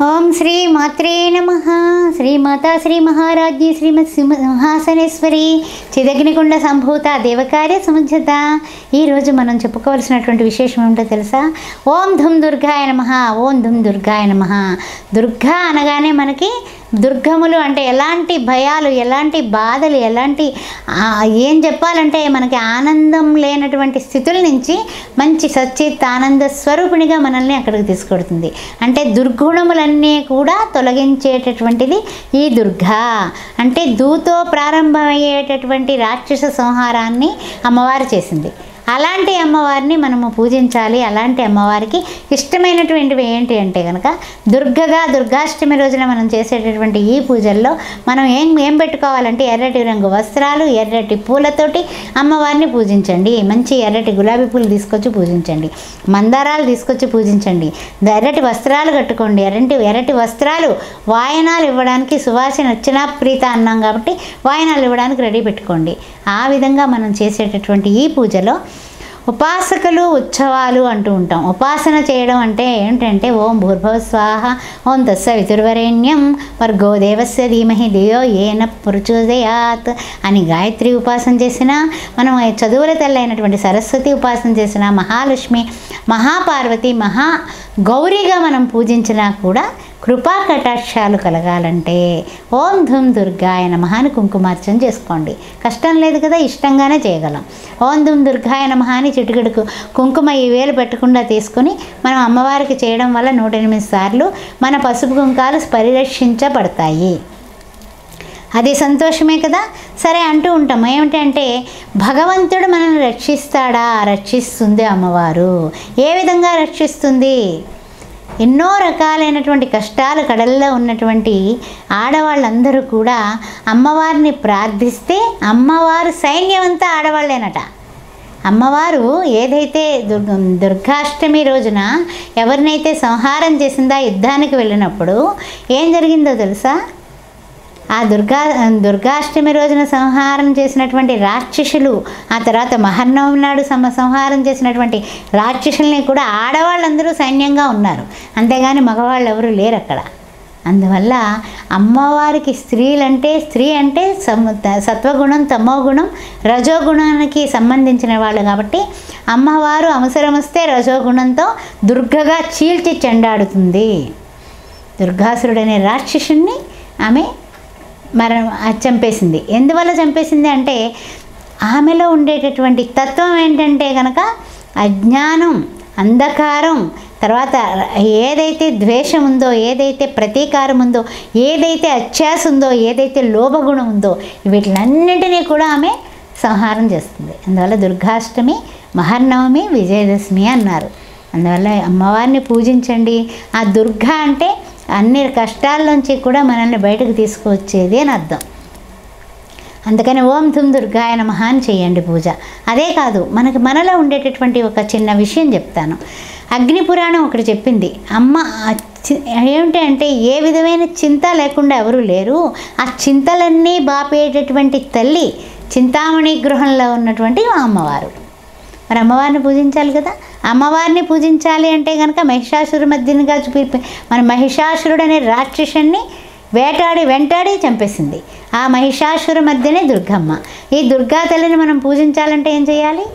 ఓం శ్రీ మాత్రే నమ శ్రీ మాతా శ్రీ మహారాజ్ఞి శ్రీమత్ సింహాసనేశ్వరి చిదగ్నికుండ సంభూత దేవకార్య సముజ్జత ఈరోజు మనం చెప్పుకోవాల్సినటువంటి విశేషం ఏమిటో తెలుసా ఓం ధుమ్ దుర్గాయ నమ ఓం ధుమ్ దుర్గాయ నమ దుర్గా అనగానే మనకి దుర్గములు అంటే ఎలాంటి భయాలు ఎలాంటి బాధలు ఎలాంటి ఆ, ఏం చెప్పాలంటే మనకి ఆనందం లేనటువంటి స్థితుల నుంచి మంచి సచ్చిత్ ఆనంద స్వరూపిణిగా మనల్ని అక్కడికి తీసుకొడుతుంది అంటే దుర్గుణములన్నీ కూడా తొలగించేటటువంటిది ఈ దుర్గా అంటే దూతో ప్రారంభమయ్యేటటువంటి రాక్షస సంహారాన్ని అమ్మవారు చేసింది అలాంటి అమ్మవారిని మనము పూజించాలి అలాంటి అమ్మవారికి ఇష్టమైనటువంటివి ఏంటి అంటే కనుక దుర్గగా దుర్గాష్టమి రోజున మనం చేసేటటువంటి ఈ పూజల్లో మనం ఏం ఏం పెట్టుకోవాలంటే ఎర్రటి రంగు వస్త్రాలు ఎర్రటి పూలతోటి అమ్మవారిని పూజించండి మంచి ఎర్రటి గులాబీ పూలు తీసుకొచ్చి పూజించండి మందారాలు తీసుకొచ్చి పూజించండి ఎర్రటి వస్త్రాలు కట్టుకోండి ఎర్రటి ఎర్రటి వస్త్రాలు వాయనాలు ఇవ్వడానికి సువాసన వచ్చినా ప్రీత అన్నాం కాబట్టి వాయనాలు ఇవ్వడానికి రెడీ పెట్టుకోండి ఆ విధంగా మనం చేసేటటువంటి ఈ పూజలో ఉపాసకులు ఉత్సవాలు అంటూ ఉంటాం ఉపాసన చేయడం అంటే ఏంటంటే ఓం భూర్భవ స్వాహ ఓం తస్స వితుర్వరేణ్యం వర్గో దేవస్య ధీమహి ధియో ఏన ప్రచోదయాత్ అని గాయత్రి ఉపాసన చేసిన మనం చదువుల తల్లైనటువంటి సరస్వతి ఉపాసన చేసిన మహాలక్ష్మి మహాపార్వతి మహా గౌరీగా మనం పూజించినా కూడా కృపా కటాక్షాలు కలగాలంటే ఓం ధూమ్ దుర్గాయ నమః అని కుంకుమార్చన చేసుకోండి కష్టం లేదు కదా ఇష్టంగానే చేయగలం ఓం ధూమ్ దుర్గాయ నమః అని చిటికెడుకు కుంకుమ ఈ వేలు పెట్టకుండా తీసుకొని మనం అమ్మవారికి చేయడం వల్ల నూట ఎనిమిది సార్లు మన పసుపు కుంకాలు పరిరక్షించబడతాయి అది సంతోషమే కదా సరే అంటూ ఉంటాం ఏమిటంటే భగవంతుడు మనల్ని రక్షిస్తాడా రక్షిస్తుంది అమ్మవారు ఏ విధంగా రక్షిస్తుంది ఎన్నో రకాలైనటువంటి కష్టాలు కడల్లో ఉన్నటువంటి ఆడవాళ్ళందరూ కూడా అమ్మవారిని ప్రార్థిస్తే అమ్మవారు సైన్యం అంతా ఆడవాళ్ళేనట అమ్మవారు ఏదైతే దుర్గ దుర్గాష్టమి రోజున ఎవరినైతే సంహారం చేసిందో ఆ యుద్ధానికి వెళ్ళినప్పుడు ఏం జరిగిందో తెలుసా ఆ దుర్గా దుర్గాష్టమి రోజున సంహారం చేసినటువంటి రాక్షసులు ఆ తర్వాత మహర్నవమి నాడు సమ సంహారం చేసినటువంటి రాక్షసుల్ని కూడా ఆడవాళ్ళందరూ సైన్యంగా ఉన్నారు అంతేగాని మగవాళ్ళు ఎవరు లేరు అక్కడ అందువల్ల అమ్మవారికి స్త్రీలంటే స్త్రీ అంటే సమ సత్వగుణం తమోగుణం రజోగుణానికి సంబంధించిన వాళ్ళు కాబట్టి అమ్మవారు అవసరం వస్తే రజోగుణంతో దుర్గగా చీల్చి చెండాడుతుంది దుర్గాసురుడనే రాక్షసుణ్ణి ఆమె మరణం చంపేసింది ఎందువల్ల చంపేసింది అంటే ఆమెలో ఉండేటటువంటి తత్వం ఏంటంటే కనుక అజ్ఞానం అంధకారం తర్వాత ఏదైతే ద్వేషం ఉందో ఏదైతే ప్రతీకారం ఉందో ఏదైతే అత్యాస ఉందో ఏదైతే లోభగుణం ఉందో వీటిలన్నింటినీ కూడా ఆమె సంహారం చేస్తుంది అందువల్ల దుర్గాష్టమి మహర్నవమి విజయదశమి అన్నారు అందువల్ల అమ్మవారిని పూజించండి ఆ దుర్గా అంటే అన్ని కష్టాల్లోంచి కూడా మనల్ని బయటకు తీసుకువచ్చేది అని అర్థం అందుకని ఓం ధుమ్ దుర్గాయ నమః అని చేయండి పూజ అదే కాదు మనకి మనలో ఉండేటటువంటి ఒక చిన్న విషయం చెప్తాను అగ్ని పురాణం ఒకటి చెప్పింది అమ్మ ఆ చి- ఏమిటి అంటే ఏ విధమైన చింత లేకుండా ఎవరు లేరు ఆ చింతలన్నీ బాపేటటువంటి తల్లి చింతామణి గృహంలో ఉన్నటువంటి మా అమ్మవారు మరి అమ్మవారిని పూజించాలి కదా అమ్మవారిని పూజించాలి అంటే కనుక మహిషాసురు మధ్యనిగా చూపి మన మహిషాసురుడు అనే రాక్షసుని వేటాడి వెంటాడి చంపేసింది ఆ మహిషాసుర మధ్యనే దుర్గమ్మ ఈ దుర్గా తల్లిని మనం పూజించాలంటే ఏం చేయాలి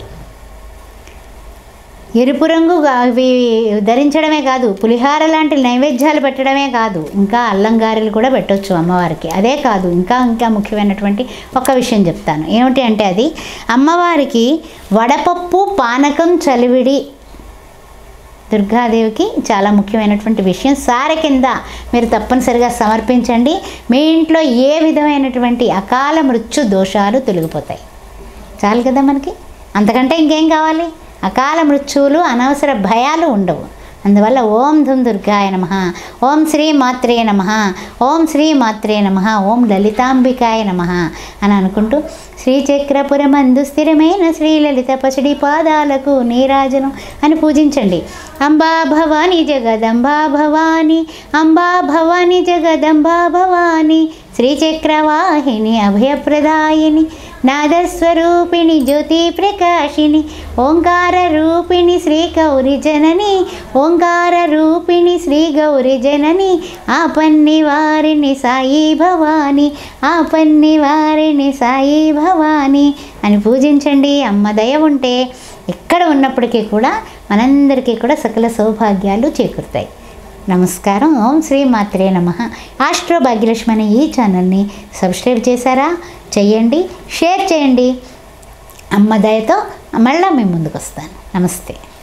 ఎరుపు రంగు గా- అవి ధరించడమే కాదు పులిహార లాంటి నైవేద్యాలు పెట్టడమే కాదు ఇంకా అల్లం గారెలు కూడా పెట్టొచ్చు అమ్మవారికి అదే కాదు ఇంకా ఇంకా ముఖ్యమైనటువంటి ఒక విషయం చెప్తాను ఏమిటి అంటే అది అమ్మవారికి వడపప్పు పానకం చలివిడి దుర్గాదేవికి చాలా ముఖ్యమైనటువంటి విషయం సారె కింద మీరు తప్పనిసరిగా సమర్పించండి మీ ఇంట్లో ఏ విధమైనటువంటి అకాల మృత్యు దోషాలు తొలగిపోతాయి చాలు కదా మనకి అంతకంటే ఇంకేం కావాలి అకాల మృత్యువులు అనవసర భయాలు ఉండవు అందువల్ల ఓం ధుమ్ దుర్గాయ నమ ఓం శ్రీ మాత్రే నమ ఓం శ్రీ మాత్రే నమ ఓం లలితాంబికాయ నమ అని అనుకుంటూ శ్రీచక్రపురమందు స్థిరమైన శ్రీ లలిత పసిడి పాదాలకు నీరాజనం అని పూజించండి అంబా భవానీ జగదంబా భవానీ అంబా భవానీ జగదంబా భవానీ శ్రీచక్రవాహిని అభయప్రదాయిని నాదస్వరూపిణి జ్యోతి ప్రకాశిని ఓంకార రూపిణి శ్రీ గౌరి జనని ఓంకార రూపిణి శ్రీ గౌరి జనని ఆపన్ని వారిని సాయి భవాని ఆపన్ని వారిని సాయి భవాని అని పూజించండి అమ్మ దయ ఉంటే ఎక్కడ ఉన్నప్పటికీ కూడా మనందరికీ కూడా సకల సౌభాగ్యాలు చేకూరుతాయి నమస్కారం ఓం శ్రీ మాత్రే నమ ఆస్ట్రో భాగ్యలక్ష్మి అనే ఈ ఛానల్ని సబ్స్క్రైబ్ చేశారా చెయ్యండి షేర్ చేయండి అమ్మ దయతో మళ్ళీ మేము ముందుకు వస్తాను నమస్తే